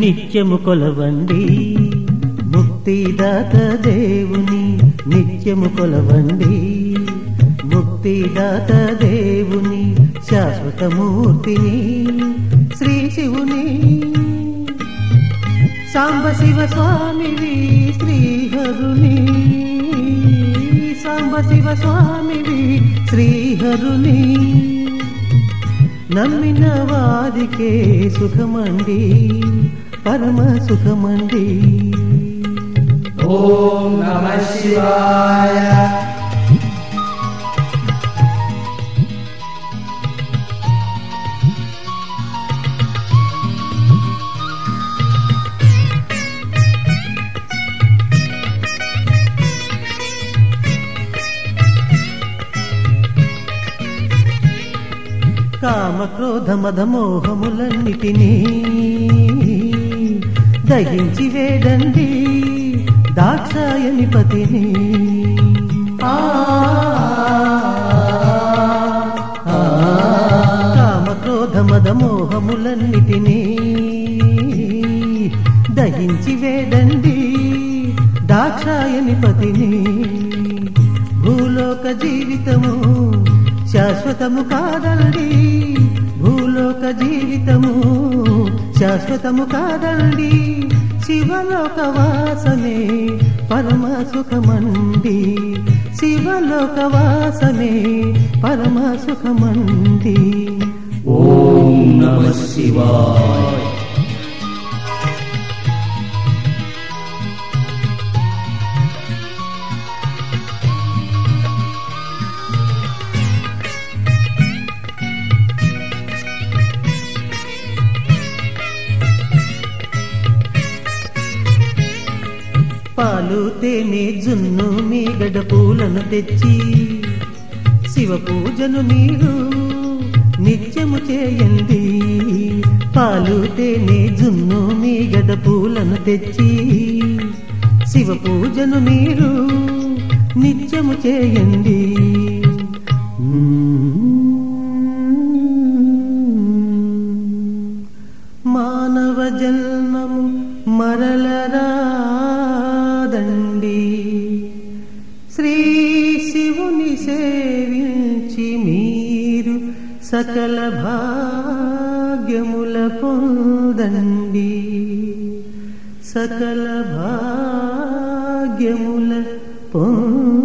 నిత్యము కొలవండి ముక్తిదాత దేవుని నిత్యము కొలవండి ముక్తిదాత దేవుని శాశ్వతమూర్తిని శ్రీ శివుని సాంబ శివ స్వామివి శ్రీహరుని సాంబ శివ స్వామివి శ్రీహరుని నమ్మిన వారికే సుఖమండి పరమ సుఖమండి ఓం నమ శివాయ కామ క్రోధ మద మోహములన్నిటినీ దహించి వేడండి దాక్షాయని పతిని ఆ కామ క్రోధ మద మోహములన్నిటినీ దహించి వేడండి దాక్షాయని పతిని భూలోక జీవితము శాశ్వతము కాదండి భూలోక జీవితము శాశ్వతము కాదండి శివలోక వాసమే పరమ సుఖమండి శివలోక వాసమే పరమ సుఖమండి ఓం నమ శివాయ పాలు తేనె జున్ను మీగడ పూలను తెచ్చి శివ పూజను మీరు నిత్యము చేయండి పాలు తేనె జున్ను మీగడ పూలను తెచ్చి శివ పూజను మీరు నిత్యము చేయండి మానవ జన్మము మరలరాదండి శ్రీ శివుని సేవించి మీరు సకల భాగ్యముల పొందండి సకల భాగ్యముల పొందండి